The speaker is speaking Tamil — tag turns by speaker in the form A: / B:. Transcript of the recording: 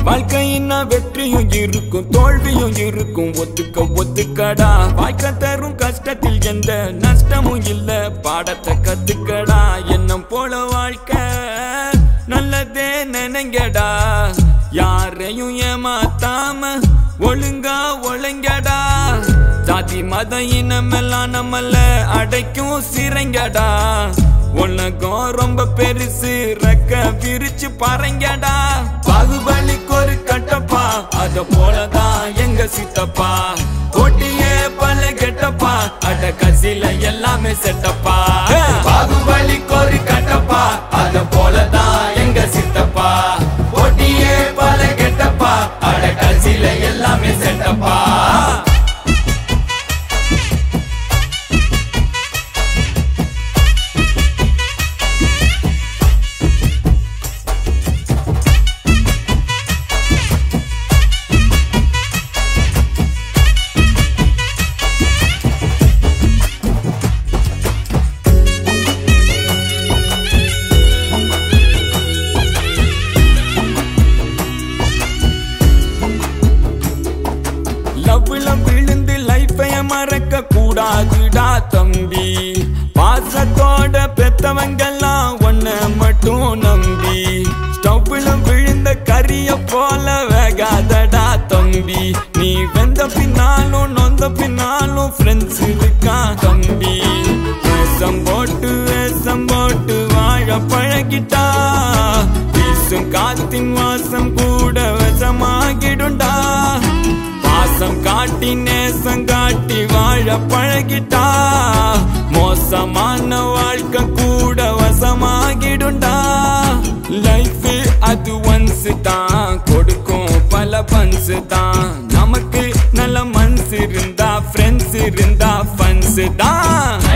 A: வாழ்க்கையின்னா வெற்றியும் இருக்கும் தோல்வியும் இருக்கும் ஒத்துக்க ஒத்துக்கடா வாய்க்க தரும் கஷ்டத்தில் எந்த நஷ்டமும் இல்ல பாடத்தை கத்துக்கடா எண்ணம் போல வாழ்க்கை நல்லதே நினைங்கடா யாரையும் ஏமாத்தாம ஒழுங்கா ஒழுங்கடா ஜாதி மத இனமெல்லாம் நம்மள அடைக்கும் சிறைங்கடா உலகம் ரொம்ப பெருசு ரெக்க விரிச்சு பறங்கடா பாகுபலிக்கு ஒரு கட்டப்பா அத போலதான் எங்க சித்தப்பா போட்டியே பல கெட்டப்பா அட கசில எல்லாமே செட்டப்பா பாகுபலிக்கு ஒரு கட்டப்பா அத போலதான் எங்க சித்தப்பா போட்டியே பல கெட்டப்பா அட கசில எல்லாமே செட்டப்பா லவ்ல விழுந்து லைஃபைய மறக்க கூடாதுடா தம்பி பாசத்தோட பெத்தவங்கெல்லாம் ஒன்ன மட்டும் நம்பி ஸ்டவ்ல விழுந்த கரிய போல வேகாதடா தம்பி நீ வெந்த பின்னாலும் நொந்த பின்னாலும் ஃப்ரெண்ட்ஸ் இருக்கா தம்பி வேஷம் போட்டு வேஷம் போட்டு வாழ பழகிட்டா வீசும் காத்தின் வாசம் கூட விஷமாகிடுண்டா பாசம் காட்டி நேசம் காட்டி வாழ பழகிட்டா மோசமான வாழ்க்கை கூட வசமாகிடுண்டா லைஃப் அது ஒன்ஸ் தான் கொடுக்கும் பல பன்ஸ் தான் நமக்கு நல்ல மனசு இருந்தா ஃப்ரெண்ட்ஸ் இருந்தா ஃபன்ஸ் தான்